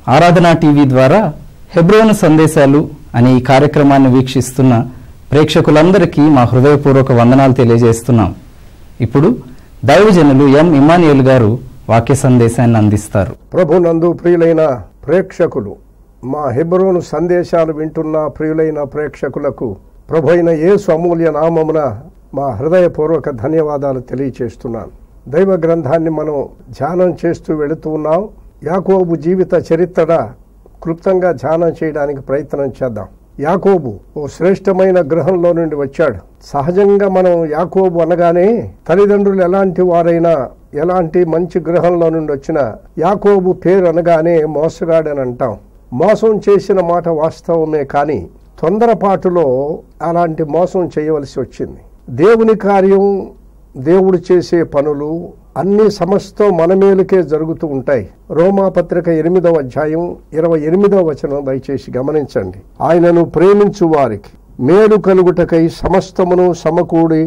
ఆరాధన టీవీ ద్వారా హెబ్రోను సందేశాలు అనే ఈ కార్యక్రమాన్ని వీక్షిస్తున్న ప్రేక్షకులందరికీ మా హృదయపూర్వక వందనాలు తెలియజేస్తున్నాం ఇప్పుడు దైవజనులు ఎం ఇమానియల్ గారు వాక్య సందేశాన్ని అందిస్తారు ప్రభునందు ప్రియులైన ప్రేక్షకులు మా హెబ్రోను సందేశాలు వింటున్న ప్రియులైన ప్రేక్షకులకు ప్రభు అయిన యేసు అమూల్య నామమున మా హృదయపూర్వక ధన్యవాదాలు తెలియచేస్తున్నాను దైవ గ్రంథాన్ని మనం ధ్యానం చేస్తూ వెళుతూ ఉన్నాం యాకోబు జీవిత చరిత్ర క్లుప్తంగా ధ్యానం చేయడానికి ప్రయత్నం చేద్దాం యాకోబు ఓ శ్రేష్టమైన గృహంలో నుండి వచ్చాడు సహజంగా మనం యాకోబు అనగానే తల్లిదండ్రులు ఎలాంటి వారైనా ఎలాంటి మంచి గృహంలో నుండి వచ్చిన యాకోబు పేరు అనగానే మోసగాడని అంటాం మోసం చేసిన మాట వాస్తవమే కానీ తొందరపాటులో అలాంటి మోసం చేయవలసి వచ్చింది దేవుని కార్యం దేవుడు చేసే పనులు అన్ని సమస్తం మన మేలుకే జరుగుతూ ఉంటాయి రోమా పత్రిక ఎనిమిదవ అధ్యాయం ఇరవై ఎనిమిదవ వచనం దయచేసి గమనించండి ఆయనను ప్రేమించు వారికి మేలు కలుగుటకై సమస్తమును సమకూడి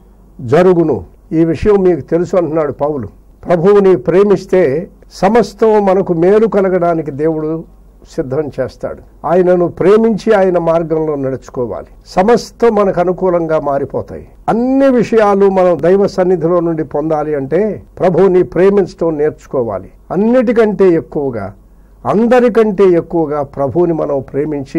జరుగును ఈ విషయం మీకు తెలుసు అంటున్నాడు పౌలు ప్రభువుని ప్రేమిస్తే సమస్తం మనకు మేలు కలగడానికి దేవుడు సిద్ధం చేస్తాడు ఆయనను ప్రేమించి ఆయన మార్గంలో నడుచుకోవాలి సమస్తం మనకు అనుకూలంగా మారిపోతాయి అన్ని విషయాలు మనం దైవ సన్నిధిలో నుండి పొందాలి అంటే ప్రభువుని ప్రేమించడం నేర్చుకోవాలి అన్నిటికంటే ఎక్కువగా అందరికంటే ఎక్కువగా ప్రభువుని మనం ప్రేమించి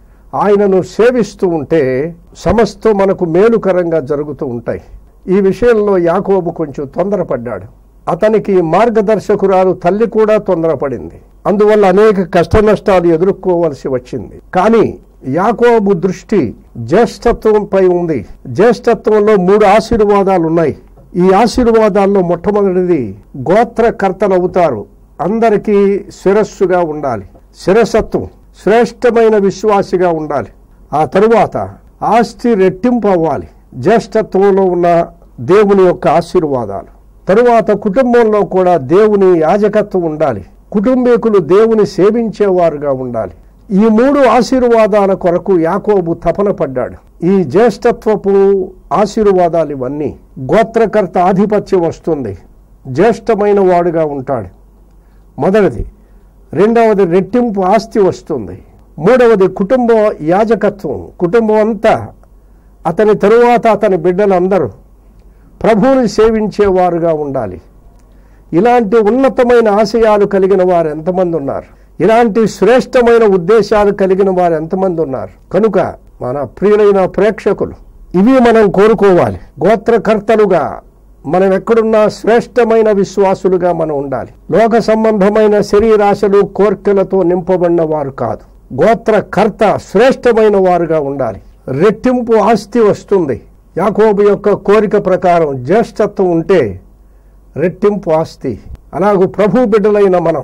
ఆయనను సేవిస్తూ ఉంటే సమస్తం మనకు మేలుకరంగా జరుగుతూ ఉంటాయి ఈ విషయంలో యాకోబు కొంచెం తొందరపడ్డాడు అతనికి మార్గదర్శకురాలు తల్లి కూడా తొందరపడింది అందువల్ల అనేక కష్ట నష్టాలు ఎదుర్కోవలసి వచ్చింది కానీ యాకోబు దృష్టి జ్యేష్ఠత్వంపై ఉంది జ్యేష్ఠత్వంలో మూడు ఆశీర్వాదాలు ఉన్నాయి ఈ ఆశీర్వాదాల్లో మొట్టమొదటిది గోత్రకర్తలు అవుతారు అందరికీ శిరస్సుగా ఉండాలి శిరసత్వం శ్రేష్టమైన విశ్వాసిగా ఉండాలి ఆ తరువాత ఆస్తి రెట్టింపు అవ్వాలి జ్యేష్ఠత్వంలో ఉన్న దేవుని యొక్క ఆశీర్వాదాలు తరువాత కుటుంబంలో కూడా దేవుని యాజకత్వం ఉండాలి కుటుంబీకులు దేవుని సేవించేవారుగా ఉండాలి ఈ మూడు ఆశీర్వాదాల కొరకు యాకోబు తపన పడ్డాడు ఈ జ్యేష్ఠత్వపు ఆశీర్వాదాలు ఇవన్నీ గోత్రకర్త ఆధిపత్యం వస్తుంది జ్యేష్ఠమైన వాడుగా ఉంటాడు మొదటిది రెండవది రెట్టింపు ఆస్తి వస్తుంది మూడవది కుటుంబ యాజకత్వం కుటుంబం అంతా అతని తరువాత అతని బిడ్డలందరూ ప్రభువుని సేవించేవారుగా ఉండాలి ఇలాంటి ఉన్నతమైన ఆశయాలు కలిగిన వారు ఎంతమంది ఉన్నారు ఇలాంటి శ్రేష్టమైన ఉద్దేశాలు కలిగిన వారు ఎంతమంది ఉన్నారు కనుక మన ప్రియులైన ప్రేక్షకులు ఇవి మనం కోరుకోవాలి గోత్రకర్తలుగా మనం ఎక్కడున్నా శ్రేష్టమైన విశ్వాసులుగా మనం ఉండాలి లోక సంబంధమైన శరీరాశలు కోర్కెలతో నింపబడిన వారు కాదు గోత్రకర్త శ్రేష్టమైన వారుగా ఉండాలి రెట్టింపు ఆస్తి వస్తుంది యాకోబు యొక్క కోరిక ప్రకారం జ్యేష్ఠత్వం ఉంటే రెట్టింపు ఆస్తి అలాగూ ప్రభు బిడ్డలైన మనం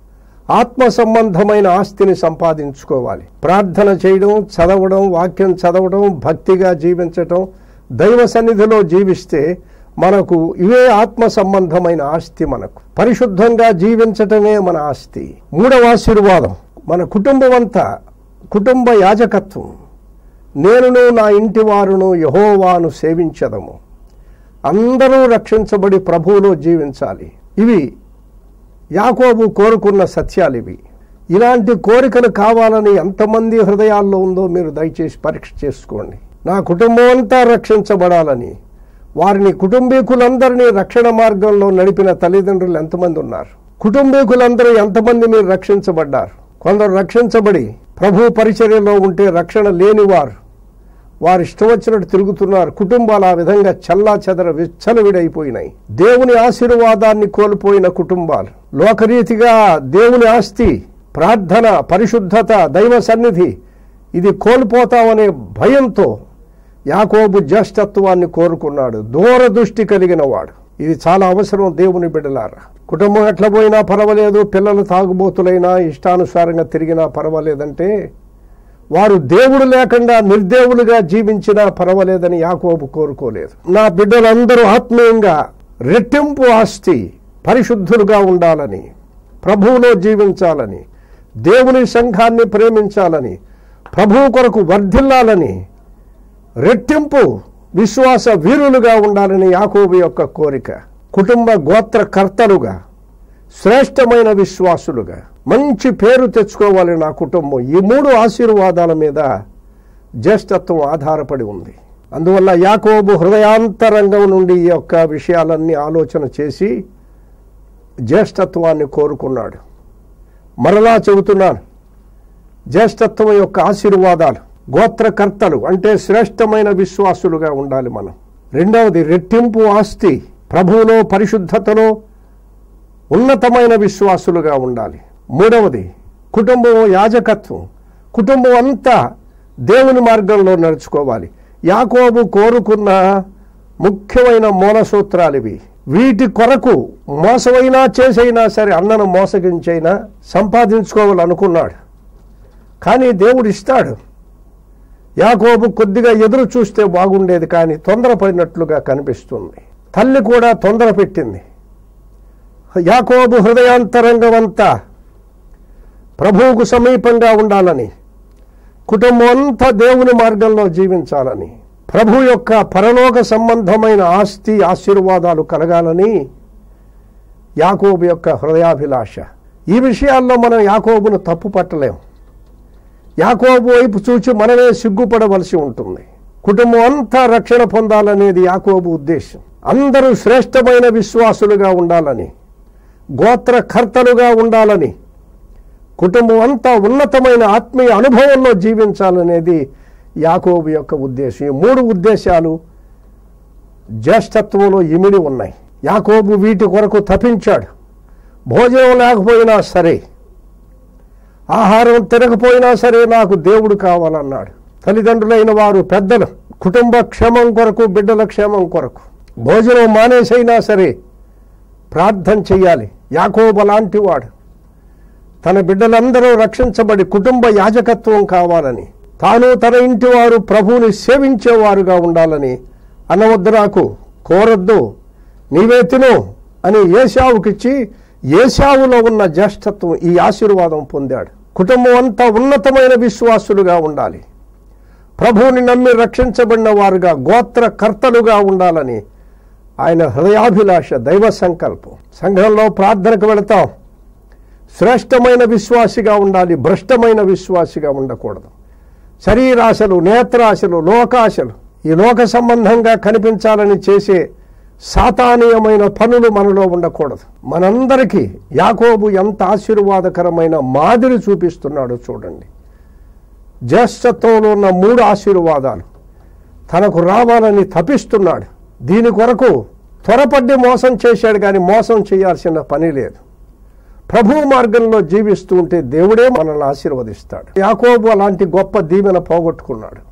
ఆత్మ సంబంధమైన ఆస్తిని సంపాదించుకోవాలి ప్రార్థన చేయడం చదవడం వాక్యం చదవడం భక్తిగా జీవించటం దైవ సన్నిధిలో జీవిస్తే మనకు ఇవే ఆత్మ సంబంధమైన ఆస్తి మనకు పరిశుద్ధంగా జీవించటమే మన ఆస్తి మూడవ ఆశీర్వాదం మన కుటుంబం అంతా కుటుంబ యాజకత్వం నేనును నా ఇంటి వారును యహోవాను సేవించదము అందరూ రక్షించబడి ప్రభువులో జీవించాలి ఇవి యాకోబు కోరుకున్న సత్యాలు ఇవి ఇలాంటి కోరికలు కావాలని ఎంతమంది హృదయాల్లో ఉందో మీరు దయచేసి పరీక్ష చేసుకోండి నా కుటుంబం అంతా రక్షించబడాలని వారిని కుటుంబీకులందరినీ రక్షణ మార్గంలో నడిపిన తల్లిదండ్రులు ఎంతమంది ఉన్నారు కుటుంబీకులందరూ ఎంతమంది మీరు రక్షించబడ్డారు కొందరు రక్షించబడి ప్రభు పరిచర్యలో ఉంటే రక్షణ లేనివారు వారు ఇష్టం వచ్చినట్టు తిరుగుతున్నారు కుటుంబాలు ఆ విధంగా చల్లా చెదర విచ్చలవిడైపోయినాయి దేవుని ఆశీర్వాదాన్ని కోల్పోయిన కుటుంబాలు లోకరీతిగా దేవుని ఆస్తి ప్రార్థన పరిశుద్ధత దైవ సన్నిధి ఇది కోల్పోతామనే భయంతో యాకోబు జ్యేష్ఠత్వాన్ని కోరుకున్నాడు దూరదృష్టి కలిగిన వాడు ఇది చాలా అవసరం దేవుని బిడ్డలారా కుటుంబం ఎట్లా పోయినా పర్వాలేదు పిల్లలు తాగుబోతులైనా ఇష్టానుసారంగా తిరిగినా పర్వాలేదంటే వారు దేవుడు లేకుండా నిర్దేవులుగా జీవించినా పర్వాలేదని యాకోబు కోరుకోలేదు నా బిడ్డలందరూ ఆత్మీయంగా రెట్టింపు ఆస్తి పరిశుద్ధులుగా ఉండాలని ప్రభువులో జీవించాలని దేవుని సంఘాన్ని ప్రేమించాలని ప్రభువు కొరకు వర్ధిల్లాలని రెట్టింపు విశ్వాస వీరులుగా ఉండాలని యాకోబు యొక్క కోరిక కుటుంబ గోత్రకర్తలుగా శ్రేష్టమైన విశ్వాసులుగా మంచి పేరు తెచ్చుకోవాలి నా కుటుంబం ఈ మూడు ఆశీర్వాదాల మీద జ్యేష్ఠత్వం ఆధారపడి ఉంది అందువల్ల యాకోబు హృదయాంతరంగం నుండి ఈ యొక్క విషయాలన్నీ ఆలోచన చేసి జ్యేష్ఠత్వాన్ని కోరుకున్నాడు మరలా చెబుతున్నాను జ్యేష్ఠత్వం యొక్క ఆశీర్వాదాలు గోత్రకర్తలు అంటే శ్రేష్టమైన విశ్వాసులుగా ఉండాలి మనం రెండవది రెట్టింపు ఆస్తి ప్రభువులో పరిశుద్ధతలో ఉన్నతమైన విశ్వాసులుగా ఉండాలి మూడవది కుటుంబం యాజకత్వం కుటుంబం అంతా దేవుని మార్గంలో నడుచుకోవాలి యాకోబు కోరుకున్న ముఖ్యమైన మూల సూత్రాలు ఇవి వీటి కొరకు మోసమైనా చేసైనా సరే అన్నను మోసగించైనా సంపాదించుకోవాలనుకున్నాడు కానీ దేవుడు ఇస్తాడు యాకోబు కొద్దిగా ఎదురు చూస్తే బాగుండేది కానీ తొందరపడినట్లుగా కనిపిస్తుంది తల్లి కూడా తొందర పెట్టింది యాకోబు హృదయాంతరంగం అంతా ప్రభువుకు సమీపంగా ఉండాలని కుటుంబం అంతా దేవుని మార్గంలో జీవించాలని ప్రభు యొక్క పరలోక సంబంధమైన ఆస్తి ఆశీర్వాదాలు కలగాలని యాకోబు యొక్క హృదయాభిలాష ఈ విషయాల్లో మనం యాకోబును తప్పు పట్టలేం యాకోబు వైపు చూచి మనమే సిగ్గుపడవలసి ఉంటుంది కుటుంబం అంతా రక్షణ పొందాలనేది యాకోబు ఉద్దేశం అందరూ శ్రేష్టమైన విశ్వాసులుగా ఉండాలని గోత్రకర్తలుగా ఉండాలని కుటుంబం అంతా ఉన్నతమైన ఆత్మీయ అనుభవంలో జీవించాలనేది యాకోబు యొక్క ఉద్దేశం ఈ మూడు ఉద్దేశాలు జ్యేష్ఠత్వంలో ఇమిడి ఉన్నాయి యాకోబు వీటి కొరకు తపించాడు భోజనం లేకపోయినా సరే ఆహారం తినకపోయినా సరే నాకు దేవుడు కావాలన్నాడు తల్లిదండ్రులైన వారు పెద్దలు కుటుంబ క్షేమం కొరకు బిడ్డల క్షేమం కొరకు భోజనం మానేసైనా సరే ప్రార్థన చెయ్యాలి యాకోబు లాంటి వాడు తన బిడ్డలందరూ రక్షించబడి కుటుంబ యాజకత్వం కావాలని తాను తన ఇంటి వారు ప్రభువుని సేవించేవారుగా ఉండాలని అనవద్దు నాకు కోరద్దు నీవే తిను అని ఏషావుకిచ్చి ఏషావులో ఉన్న జ్యేష్ఠత్వం ఈ ఆశీర్వాదం పొందాడు కుటుంబం అంతా ఉన్నతమైన విశ్వాసులుగా ఉండాలి ప్రభువుని నమ్మి రక్షించబడిన వారుగా గోత్రకర్తలుగా ఉండాలని ఆయన హృదయాభిలాష దైవ సంకల్పం సంఘంలో ప్రార్థనకు వెళతాం శ్రేష్టమైన విశ్వాసిగా ఉండాలి భ్రష్టమైన విశ్వాసిగా ఉండకూడదు శరీరాశలు నేత్రాశలు లోకాశలు ఈ లోక సంబంధంగా కనిపించాలని చేసే సాతానీయమైన పనులు మనలో ఉండకూడదు మనందరికీ యాకోబు ఎంత ఆశీర్వాదకరమైన మాదిరి చూపిస్తున్నాడో చూడండి జ్యేష్ఠత్వంలో ఉన్న మూడు ఆశీర్వాదాలు తనకు రావాలని తపిస్తున్నాడు దీని కొరకు త్వరపడ్డి మోసం చేశాడు కానీ మోసం చేయాల్సిన పని లేదు ప్రభు మార్గంలో జీవిస్తూ ఉంటే దేవుడే మనల్ని ఆశీర్వదిస్తాడు యాకోబు అలాంటి గొప్ప దీవెన పోగొట్టుకున్నాడు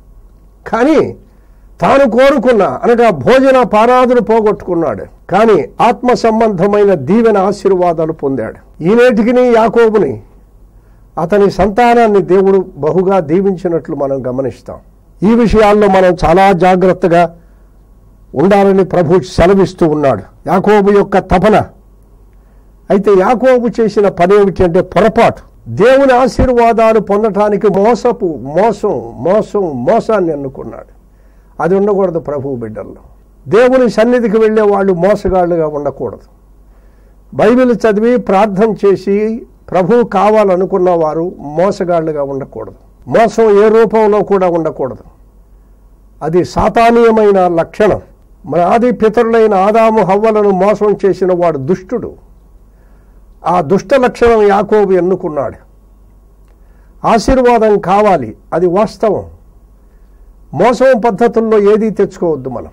కానీ తాను కోరుకున్న అనగా భోజన పారాదులు పోగొట్టుకున్నాడు కానీ ఆత్మ సంబంధమైన దీవెన ఆశీర్వాదాలు పొందాడు ఈనేటికి యాకోబుని అతని సంతానాన్ని దేవుడు బహుగా దీవించినట్లు మనం గమనిస్తాం ఈ విషయాల్లో మనం చాలా జాగ్రత్తగా ఉండాలని ప్రభు సెలవిస్తూ ఉన్నాడు యాకోబు యొక్క తపన అయితే యాకోబు చేసిన పని ఏమిటి అంటే పొరపాటు దేవుని ఆశీర్వాదాలు పొందటానికి మోసపు మోసం మోసం మోసాన్ని ఎన్నుకున్నాడు అది ఉండకూడదు ప్రభు బిడ్డల్లో దేవుని సన్నిధికి వెళ్ళే వాళ్ళు మోసగాళ్ళుగా ఉండకూడదు బైబిల్ చదివి ప్రార్థన చేసి ప్రభు కావాలనుకున్న వారు మోసగాళ్ళుగా ఉండకూడదు మోసం ఏ రూపంలో కూడా ఉండకూడదు అది సాతానీయమైన లక్షణం మన ఆది పితరులైన ఆదాము హవ్వలను మోసం చేసిన వాడు దుష్టుడు ఆ దుష్ట లక్షణం యాకోబు ఎన్నుకున్నాడు ఆశీర్వాదం కావాలి అది వాస్తవం మోసం పద్ధతుల్లో ఏదీ తెచ్చుకోవద్దు మనం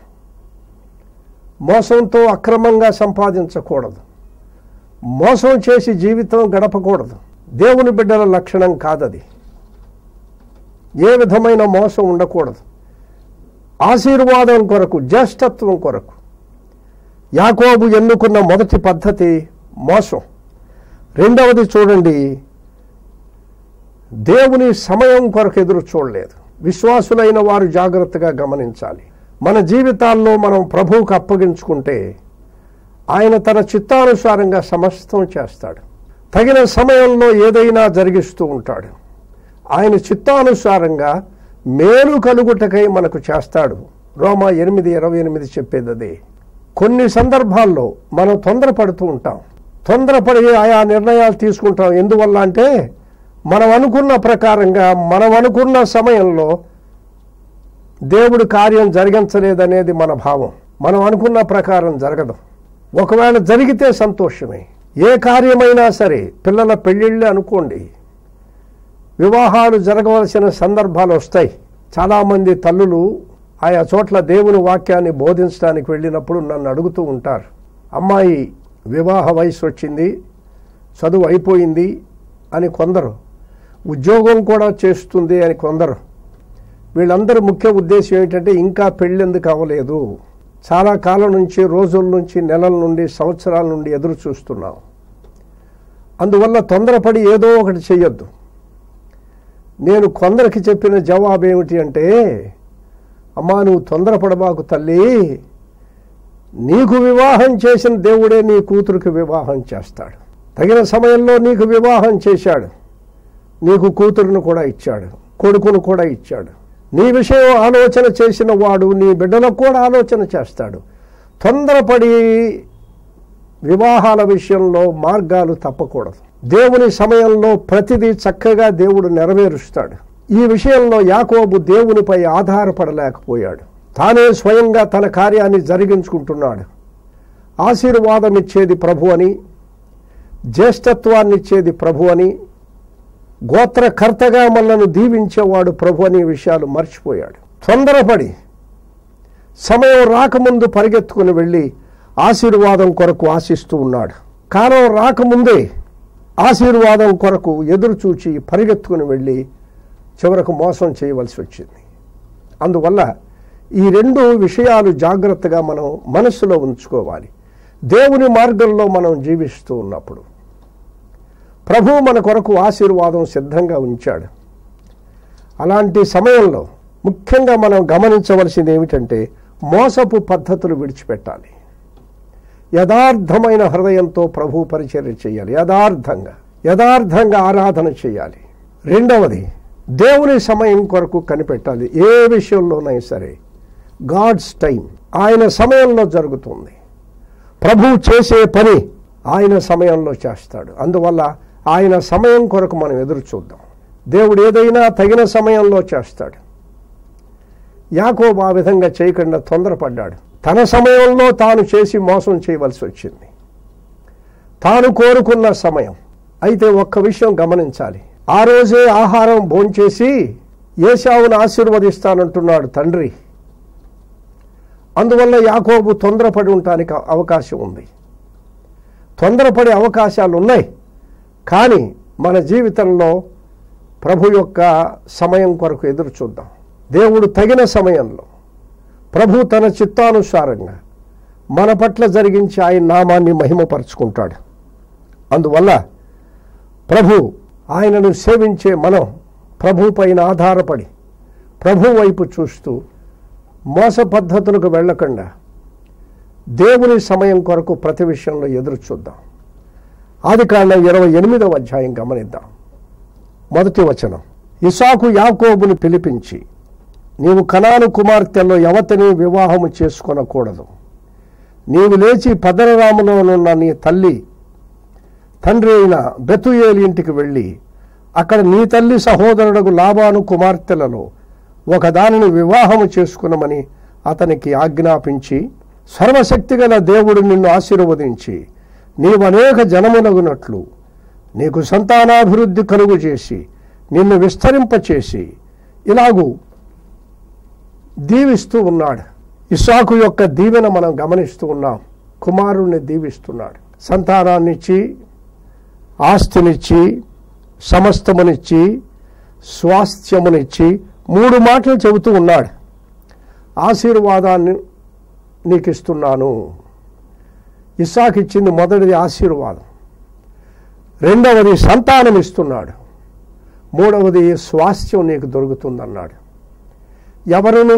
మోసంతో అక్రమంగా సంపాదించకూడదు మోసం చేసి జీవితం గడపకూడదు దేవుని బిడ్డల లక్షణం కాదది ఏ విధమైన మోసం ఉండకూడదు ఆశీర్వాదం కొరకు జ్యేష్ఠత్వం కొరకు యాకోబు ఎన్నుకున్న మొదటి పద్ధతి మోసం రెండవది చూడండి దేవుని సమయం కొరకు ఎదురు చూడలేదు విశ్వాసులైన వారు జాగ్రత్తగా గమనించాలి మన జీవితాల్లో మనం ప్రభువుకు అప్పగించుకుంటే ఆయన తన చిత్తానుసారంగా సమస్తం చేస్తాడు తగిన సమయంలో ఏదైనా జరిగిస్తూ ఉంటాడు ఆయన చిత్తానుసారంగా మేలు కలుగుటకై మనకు చేస్తాడు రోమా ఎనిమిది ఇరవై ఎనిమిది చెప్పేది అదే కొన్ని సందర్భాల్లో మనం తొందరపడుతూ ఉంటాం తొందరపడి ఆయా నిర్ణయాలు తీసుకుంటాం ఎందువల్ల అంటే మనం అనుకున్న ప్రకారంగా మనం అనుకున్న సమయంలో దేవుడు కార్యం జరిగించలేదనేది మన భావం మనం అనుకున్న ప్రకారం జరగదు ఒకవేళ జరిగితే సంతోషమే ఏ కార్యమైనా సరే పిల్లల పెళ్ళిళ్ళు అనుకోండి వివాహాలు జరగవలసిన సందర్భాలు వస్తాయి చాలామంది తల్లులు ఆయా చోట్ల దేవుని వాక్యాన్ని బోధించడానికి వెళ్ళినప్పుడు నన్ను అడుగుతూ ఉంటారు అమ్మాయి వివాహ వయసు వచ్చింది చదువు అయిపోయింది అని కొందరు ఉద్యోగం కూడా చేస్తుంది అని కొందరు వీళ్ళందరి ముఖ్య ఉద్దేశం ఏంటంటే ఇంకా పెళ్ళెందుకు అవ్వలేదు చాలా కాలం నుంచి రోజుల నుంచి నెలల నుండి సంవత్సరాల నుండి ఎదురు చూస్తున్నాం అందువల్ల తొందరపడి ఏదో ఒకటి చెయ్యొద్దు నేను కొందరికి చెప్పిన జవాబు ఏమిటి అంటే అమ్మా నువ్వు తొందరపడబాకు తల్లి నీకు వివాహం చేసిన దేవుడే నీ కూతురికి వివాహం చేస్తాడు తగిన సమయంలో నీకు వివాహం చేశాడు నీకు కూతురును కూడా ఇచ్చాడు కొడుకును కూడా ఇచ్చాడు నీ విషయం ఆలోచన చేసిన వాడు నీ బిడ్డలకు కూడా ఆలోచన చేస్తాడు తొందరపడి వివాహాల విషయంలో మార్గాలు తప్పకూడదు దేవుని సమయంలో ప్రతిదీ చక్కగా దేవుడు నెరవేరుస్తాడు ఈ విషయంలో యాకోబు దేవునిపై ఆధారపడలేకపోయాడు తానే స్వయంగా తన కార్యాన్ని జరిగించుకుంటున్నాడు ఆశీర్వాదం ఇచ్చేది ప్రభు అని జ్యేష్ఠత్వాన్ని ఇచ్చేది ప్రభు అని గోత్రకర్తగా మనల్ని దీవించేవాడు ప్రభు అనే విషయాలు మర్చిపోయాడు తొందరపడి సమయం రాకముందు పరిగెత్తుకుని వెళ్ళి ఆశీర్వాదం కొరకు ఆశిస్తూ ఉన్నాడు కాలం రాకముందే ఆశీర్వాదం కొరకు ఎదురు చూచి పరిగెత్తుకుని వెళ్ళి చివరకు మోసం చేయవలసి వచ్చింది అందువల్ల ఈ రెండు విషయాలు జాగ్రత్తగా మనం మనస్సులో ఉంచుకోవాలి దేవుని మార్గంలో మనం జీవిస్తూ ఉన్నప్పుడు ప్రభు మన కొరకు ఆశీర్వాదం సిద్ధంగా ఉంచాడు అలాంటి సమయంలో ముఖ్యంగా మనం గమనించవలసింది ఏమిటంటే మోసపు పద్ధతులు విడిచిపెట్టాలి యథార్థమైన హృదయంతో ప్రభు పరిచర్య చేయాలి యథార్థంగా యథార్థంగా ఆరాధన చేయాలి రెండవది దేవుని సమయం కొరకు కనిపెట్టాలి ఏ విషయంలోనైనా సరే గాడ్స్ టైం ఆయన సమయంలో జరుగుతుంది ప్రభు చేసే పని ఆయన సమయంలో చేస్తాడు అందువల్ల ఆయన సమయం కొరకు మనం ఎదురు చూద్దాం దేవుడు ఏదైనా తగిన సమయంలో చేస్తాడు యాకోబు ఆ విధంగా చేయకుండా తొందరపడ్డాడు తన సమయంలో తాను చేసి మోసం చేయవలసి వచ్చింది తాను కోరుకున్న సమయం అయితే ఒక్క విషయం గమనించాలి ఆ రోజే ఆహారం భోంచేసి ఏసావును ఆశీర్వదిస్తానంటున్నాడు తండ్రి అందువల్ల యాకోబు తొందరపడి ఉండటానికి అవకాశం ఉంది తొందరపడే అవకాశాలు ఉన్నాయి కానీ మన జీవితంలో ప్రభు యొక్క సమయం కొరకు ఎదురు చూద్దాం దేవుడు తగిన సమయంలో ప్రభు తన చిత్తానుసారంగా మన పట్ల జరిగించి ఆయన నామాన్ని మహిమపరుచుకుంటాడు అందువల్ల ప్రభు ఆయనను సేవించే మనం ప్రభు పైన ఆధారపడి ప్రభు వైపు చూస్తూ మోస పద్ధతులకు వెళ్ళకుండా దేవుని సమయం కొరకు ప్రతి విషయంలో ఎదురు చూద్దాం ఆది కాండం ఇరవై ఎనిమిదవ అధ్యాయం గమనిద్దాం మొదటి వచనం ఇసాకు యాకోబును పిలిపించి నీవు కనాను కుమార్తెలో ఎవతని వివాహము చేసుకొనకూడదు నీవు లేచి పదరరాములోనున్న నీ తల్లి తండ్రి అయిన బెతుయేలి ఇంటికి వెళ్ళి అక్కడ నీ తల్లి సహోదరుడకు లాభాను కుమార్తెలలో ఒకదానిని వివాహము చేసుకునమని అతనికి ఆజ్ఞాపించి సర్వశక్తిగల దేవుడు నిన్ను ఆశీర్వదించి నీవు అనేక జనములగునట్లు నీకు సంతానాభివృద్ధి కలుగు చేసి నిన్ను విస్తరింపచేసి ఇలాగూ దీవిస్తూ ఉన్నాడు ఇసాకు యొక్క దీవెన మనం గమనిస్తూ ఉన్నాం కుమారుణ్ణి దీవిస్తున్నాడు సంతానాన్నిచ్చి ఆస్తినిచ్చి సమస్తమునిచ్చి స్వాస్థ్యమునిచ్చి మూడు మాటలు చెబుతూ ఉన్నాడు ఆశీర్వాదాన్ని నీకు ఇస్తున్నాను ఇస్సాకు ఇచ్చింది మొదటిది ఆశీర్వాదం రెండవది సంతానం ఇస్తున్నాడు మూడవది స్వాస్థ్యం నీకు దొరుకుతుందన్నాడు ఎవరును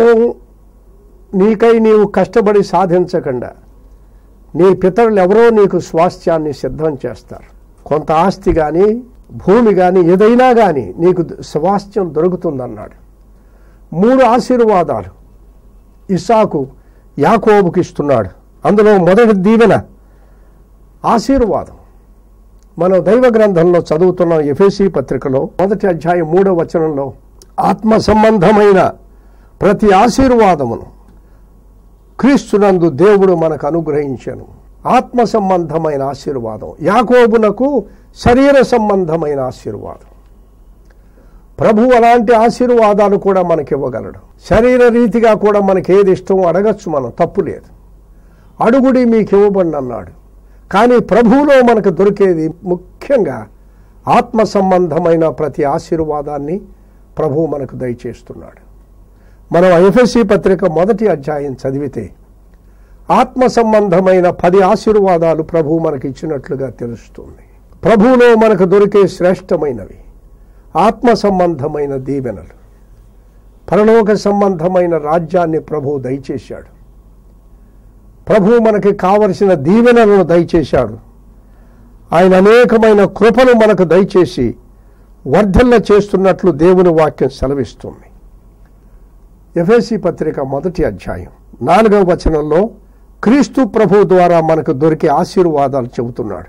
నీకై నీవు కష్టపడి సాధించకుండా నీ పితరులు ఎవరో నీకు స్వాస్థ్యాన్ని సిద్ధం చేస్తారు కొంత ఆస్తి కానీ భూమి కానీ ఏదైనా కానీ నీకు స్వాస్థ్యం దొరుకుతుందన్నాడు మూడు ఆశీర్వాదాలు ఇసాకు యాకోబుకి ఇస్తున్నాడు అందులో మొదటి దీవెన ఆశీర్వాదం మనం దైవ గ్రంథంలో చదువుతున్న ఎఫ్ఎసి పత్రికలో మొదటి అధ్యాయం మూడవ వచనంలో ఆత్మ సంబంధమైన ప్రతి ఆశీర్వాదమును క్రీస్తునందు దేవుడు మనకు అనుగ్రహించాను ఆత్మ సంబంధమైన ఆశీర్వాదం యాకోబునకు శరీర సంబంధమైన ఆశీర్వాదం ప్రభు అలాంటి ఆశీర్వాదాలు కూడా మనకి ఇవ్వగలడు శరీర రీతిగా కూడా మనకి ఏది ఇష్టం అడగచ్చు మనం తప్పు లేదు అడుగుడి మీకు ఇవ్వబడి అన్నాడు కానీ ప్రభువులో మనకు దొరికేది ముఖ్యంగా ఆత్మ సంబంధమైన ప్రతి ఆశీర్వాదాన్ని ప్రభువు మనకు దయచేస్తున్నాడు మనం ఎఫ్ఎస్సి పత్రిక మొదటి అధ్యాయం చదివితే ఆత్మ సంబంధమైన పది ఆశీర్వాదాలు ప్రభు మనకి ఇచ్చినట్లుగా తెలుస్తుంది ప్రభువులో మనకు దొరికే శ్రేష్టమైనవి ఆత్మ సంబంధమైన దీవెనలు పరలోక సంబంధమైన రాజ్యాన్ని ప్రభు దయచేశాడు ప్రభు మనకి కావలసిన దీవెనలను దయచేశాడు ఆయన అనేకమైన కృపను మనకు దయచేసి వర్ధల్ల చేస్తున్నట్లు దేవుని వాక్యం సెలవిస్తుంది ఎఫ్ఎసి పత్రిక మొదటి అధ్యాయం నాలుగవ వచనంలో క్రీస్తు ప్రభు ద్వారా మనకు దొరికే ఆశీర్వాదాలు చెబుతున్నాడు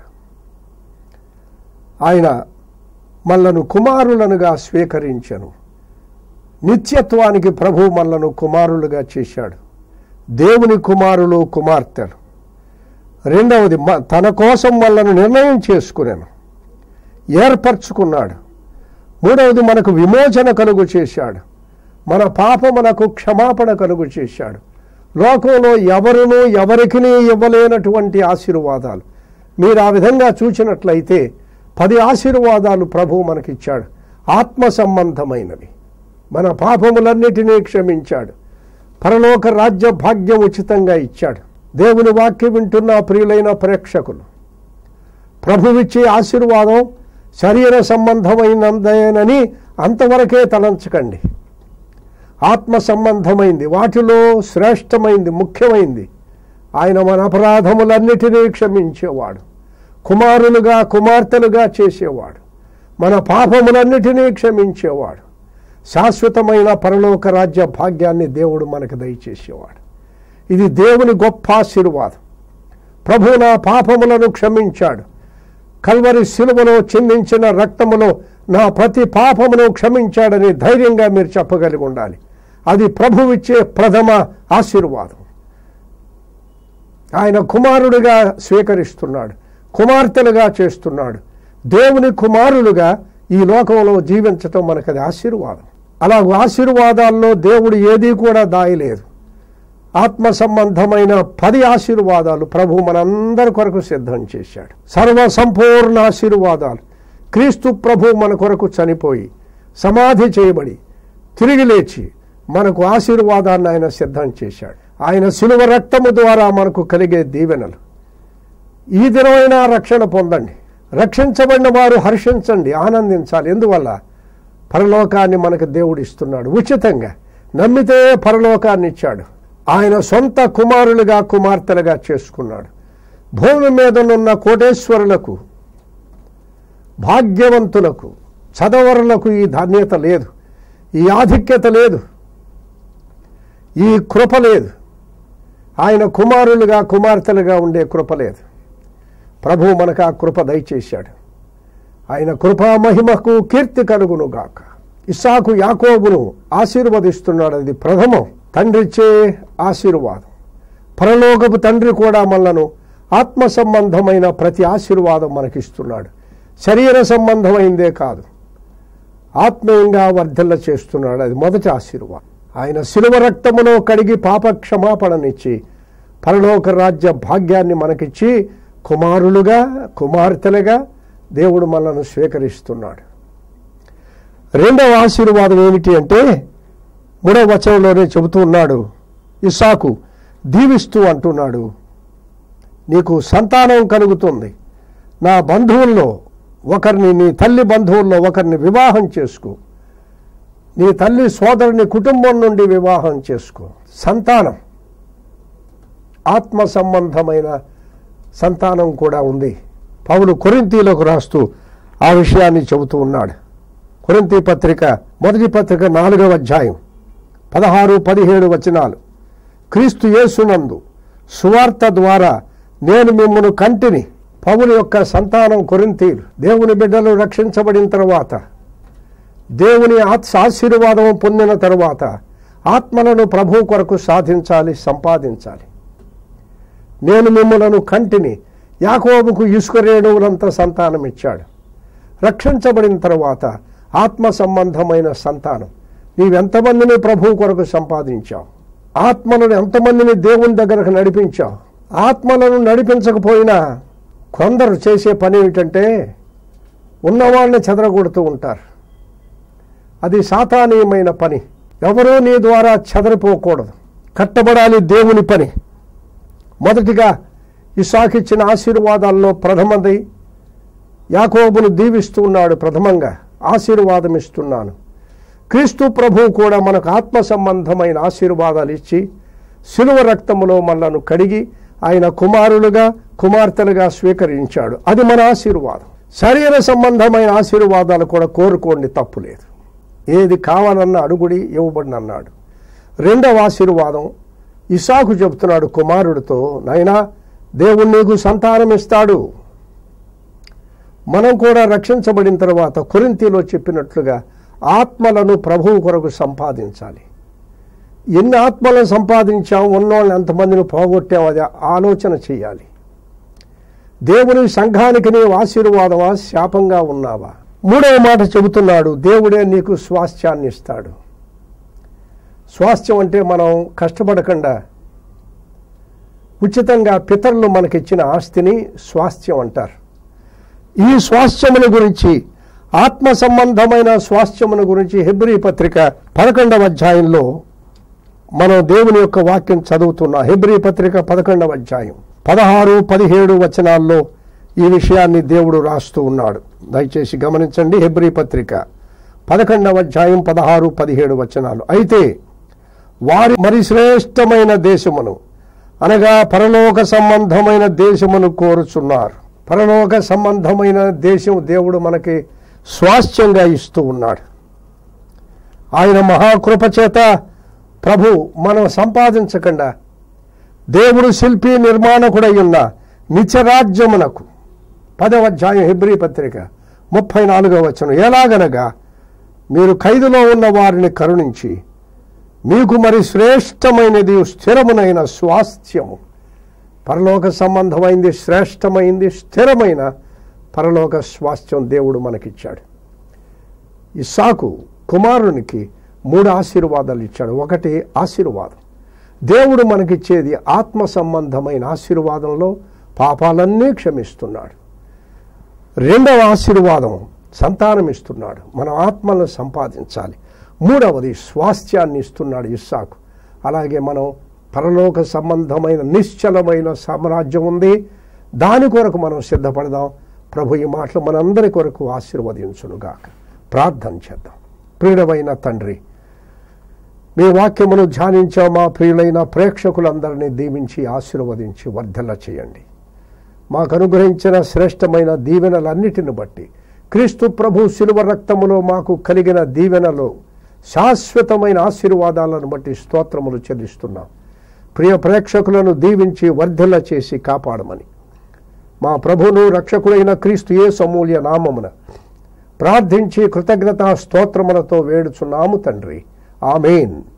ఆయన మనలను కుమారులనుగా స్వీకరించను నిత్యత్వానికి ప్రభు మనలను కుమారులుగా చేశాడు దేవుని కుమారులు కుమార్తెలు రెండవది మ- తన కోసం వాళ్ళను నిర్ణయం చేసుకున్నాను ఏర్పరచుకున్నాడు మూడవది మనకు విమోచన కలుగు చేశాడు మన పాపమునకు క్షమాపణ కలుగు చేశాడు లోకంలో ఎవరునూ ఎవరికినీ ఇవ్వలేనటువంటి ఆశీర్వాదాలు మీరు ఆ విధంగా చూసినట్లయితే పది ఆశీర్వాదాలు ప్రభు మనకిచ్చాడు ఆత్మ సంబంధమైనవి మన పాపములన్నిటినీ క్షమించాడు పరలోక రాజ్య భాగ్యం ఉచితంగా ఇచ్చాడు దేవుని వాక్యం వింటున్న ప్రియులైన ప్రేక్షకులు ప్రభువిచ్చే ఆశీర్వాదం శరీర సంబంధమైనదేనని అంతవరకే తలంచకండి ఆత్మ సంబంధమైంది వాటిలో శ్రేష్టమైంది ముఖ్యమైంది ఆయన మన అపరాధములన్నిటినీ క్షమించేవాడు కుమారులుగా కుమార్తెలుగా చేసేవాడు మన పాపములన్నిటినీ క్షమించేవాడు శాశ్వతమైన పరలోక రాజ్య భాగ్యాన్ని దేవుడు మనకు దయచేసేవాడు ఇది దేవుని గొప్ప ఆశీర్వాదం ప్రభు నా పాపములను క్షమించాడు కల్వరి శిలువలో చిందించిన రక్తములో నా ప్రతి పాపమును క్షమించాడని ధైర్యంగా మీరు చెప్పగలిగి ఉండాలి అది ప్రభువిచ్చే ప్రథమ ఆశీర్వాదం ఆయన కుమారుడిగా స్వీకరిస్తున్నాడు కుమార్తెలుగా చేస్తున్నాడు దేవుని కుమారులుగా ఈ లోకంలో జీవించటం మనకు అది ఆశీర్వాదం అలా ఆశీర్వాదాల్లో దేవుడు ఏదీ కూడా దాయలేదు ఆత్మ సంబంధమైన పది ఆశీర్వాదాలు ప్రభు మనందరి కొరకు సిద్ధం చేశాడు సర్వ సంపూర్ణ ఆశీర్వాదాలు క్రీస్తు ప్రభు మన కొరకు చనిపోయి సమాధి చేయబడి తిరిగి లేచి మనకు ఆశీర్వాదాన్ని ఆయన సిద్ధం చేశాడు ఆయన శిలువ రక్తము ద్వారా మనకు కలిగే దీవెనలు ఈ దినమైనా రక్షణ పొందండి రక్షించబడిన వారు హర్షించండి ఆనందించాలి ఎందువల్ల పరలోకాన్ని మనకు దేవుడు ఇస్తున్నాడు ఉచితంగా నమ్మితే పరలోకాన్ని ఇచ్చాడు ఆయన సొంత కుమారులుగా కుమార్తెలుగా చేసుకున్నాడు భూమి మీదనున్న కోటేశ్వరులకు భాగ్యవంతులకు చదవరులకు ఈ ధాన్యత లేదు ఈ ఆధిక్యత లేదు ఈ కృప లేదు ఆయన కుమారులుగా కుమార్తెలుగా ఉండే కృప లేదు ప్రభు మనకు ఆ కృప దయచేశాడు ఆయన కృపా మహిమకు కీర్తి కలుగునుగాక ఇస్సాకు యాకోబును ఆశీర్వదిస్తున్నాడు అది ప్రథమం తండ్రిచ్చే ఆశీర్వాదం పరలోకపు తండ్రి కూడా మనలను ఆత్మ సంబంధమైన ప్రతి ఆశీర్వాదం మనకిస్తున్నాడు శరీర సంబంధమైందే కాదు ఆత్మీయంగా వర్ధిల్ల చేస్తున్నాడు అది మొదటి ఆశీర్వాదం ఆయన శిలువ రక్తములో కడిగి పాప క్షమాపణనిచ్చి పరలోక రాజ్య భాగ్యాన్ని మనకిచ్చి కుమారులుగా కుమార్తెలుగా దేవుడు మనల్ని స్వీకరిస్తున్నాడు రెండవ ఆశీర్వాదం ఏమిటి అంటే మూడవ వచనంలోనే చెబుతూ ఉన్నాడు ఇస్సాకు దీవిస్తూ అంటున్నాడు నీకు సంతానం కలుగుతుంది నా బంధువుల్లో ఒకరిని నీ తల్లి బంధువుల్లో ఒకరిని వివాహం చేసుకో నీ తల్లి సోదరుని కుటుంబం నుండి వివాహం చేసుకో సంతానం ఆత్మ సంబంధమైన సంతానం కూడా ఉంది పౌలు కొరింతీలకు రాస్తూ ఆ విషయాన్ని చెబుతూ ఉన్నాడు కొరింతీ పత్రిక మొదటి పత్రిక నాలుగవ అధ్యాయం పదహారు పదిహేడు వచనాలు క్రీస్తు యేసునందు సువార్త ద్వారా నేను మిమ్మను కంటిని పౌలు యొక్క సంతానం కొరింతీలు దేవుని బిడ్డలు రక్షించబడిన తర్వాత దేవుని ఆత్మ ఆశీర్వాదం పొందిన తరువాత ఆత్మలను ప్రభు కొరకు సాధించాలి సంపాదించాలి నేను మిమ్మలను కంటిని యాకోబుకు ఇసుక రేణువులంత సంతానం ఇచ్చాడు రక్షించబడిన తర్వాత ఆత్మ సంబంధమైన సంతానం నీవెంతమందిని ప్రభు కొరకు సంపాదించావు ఆత్మలను ఎంతమందిని దేవుని దగ్గరకు నడిపించావు ఆత్మలను నడిపించకపోయినా కొందరు చేసే పని ఏమిటంటే ఉన్నవాళ్ళని చెదరగొడుతూ ఉంటారు అది సాతానీయమైన పని ఎవరూ నీ ద్వారా చెదరిపోకూడదు కట్టబడాలి దేవుని పని మొదటిగా ఇసాకిచ్చిన ఆశీర్వాదాల్లో ప్రథమది యాకోబును దీవిస్తూ ఉన్నాడు ప్రథమంగా ఆశీర్వాదం ఇస్తున్నాను క్రీస్తు ప్రభువు కూడా మనకు ఆత్మ సంబంధమైన ఆశీర్వాదాలు ఇచ్చి శిలువ రక్తములో మనలను కడిగి ఆయన కుమారులుగా కుమార్తెలుగా స్వీకరించాడు అది మన ఆశీర్వాదం శరీర సంబంధమైన ఆశీర్వాదాలు కూడా కోరుకోండి తప్పులేదు ఏది కావాలన్న అడుగుడి ఇవ్వబడిన అన్నాడు రెండవ ఆశీర్వాదం ఇసాకు చెబుతున్నాడు కుమారుడితో నాయనా దేవుడు నీకు సంతానం ఇస్తాడు మనం కూడా రక్షించబడిన తర్వాత కొరింతిలో చెప్పినట్లుగా ఆత్మలను ప్రభువు కొరకు సంపాదించాలి ఎన్ని ఆత్మలను సంపాదించాం ఉన్నోళ్ళని ఎంతమందిని పోగొట్టాం అది ఆలోచన చేయాలి దేవుని సంఘానికి నీవు ఆశీర్వాదమా శాపంగా ఉన్నావా మూడవ మాట చెబుతున్నాడు దేవుడే నీకు స్వాస్థ్యాన్ని ఇస్తాడు స్వాస్థ్యం అంటే మనం కష్టపడకుండా ఉచితంగా పితరులు మనకిచ్చిన ఆస్తిని స్వాస్థ్యం అంటారు ఈ స్వాస్థ్యముల గురించి ఆత్మ సంబంధమైన స్వాస్థ్యముల గురించి హెబ్రీ పత్రిక పదకొండవ అధ్యాయంలో మనం దేవుని యొక్క వాక్యం చదువుతున్నా హెబ్రీ పత్రిక పదకొండవ అధ్యాయం పదహారు పదిహేడు వచనాల్లో ఈ విషయాన్ని దేవుడు రాస్తూ ఉన్నాడు దయచేసి గమనించండి హెబ్రీ పత్రిక పదకొండవ అధ్యాయం పదహారు పదిహేడు వచనాలు అయితే వారి మరి శ్రేష్టమైన దేశమును అనగా పరలోక సంబంధమైన దేశమును కోరుచున్నారు పరలోక సంబంధమైన దేశం దేవుడు మనకి స్వాస్థ్యంగా ఇస్తూ ఉన్నాడు ఆయన మహాకృప చేత ప్రభు మనం సంపాదించకుండా దేవుడు శిల్పి నిర్మాణకుడై ఉన్న నిత్యరాజ్యమునకు పదవ అధ్యాయం హెబ్రీ పత్రిక ముప్పై నాలుగవ వచనం ఎలాగనగా మీరు ఖైదులో ఉన్న వారిని కరుణించి మీకు మరి శ్రేష్టమైనది స్థిరమునైన స్వాస్థ్యము పరలోక సంబంధమైంది శ్రేష్టమైంది స్థిరమైన పరలోక స్వాస్థ్యం దేవుడు మనకిచ్చాడు ఇస్సాకు కుమారునికి మూడు ఆశీర్వాదాలు ఇచ్చాడు ఒకటి ఆశీర్వాదం దేవుడు మనకిచ్చేది ఆత్మ సంబంధమైన ఆశీర్వాదంలో పాపాలన్నీ క్షమిస్తున్నాడు రెండవ ఆశీర్వాదం సంతానం ఇస్తున్నాడు మన ఆత్మలను సంపాదించాలి మూడవది స్వాస్థ్యాన్ని ఇస్తున్నాడు ఇస్సాకు అలాగే మనం పరలోక సంబంధమైన నిశ్చలమైన సామ్రాజ్యం ఉంది దాని కొరకు మనం సిద్ధపడదాం ప్రభు ఈ మాటలు మనందరి కొరకు ఆశీర్వదించునుగాక ప్రార్థన చేద్దాం ప్రియుడమైన తండ్రి మీ వాక్యమును ధ్యానించా మా ప్రియులైన ప్రేక్షకులందరినీ దీవించి ఆశీర్వదించి వర్ధల చేయండి మాకు అనుగ్రహించిన శ్రేష్టమైన దీవెనలన్నిటిని బట్టి క్రీస్తు ప్రభు శిలువ రక్తములో మాకు కలిగిన దీవెనలో శాశ్వతమైన ఆశీర్వాదాలను బట్టి స్తోత్రములు చెల్లిస్తున్నాం ప్రియ ప్రేక్షకులను దీవించి వర్ధిల్ల చేసి కాపాడమని మా ప్రభును రక్షకుడైన క్రీస్తు ఏ సమూల్య నామమున ప్రార్థించి కృతజ్ఞతా స్తోత్రములతో వేడుచున్నాము తండ్రి ఆమెన్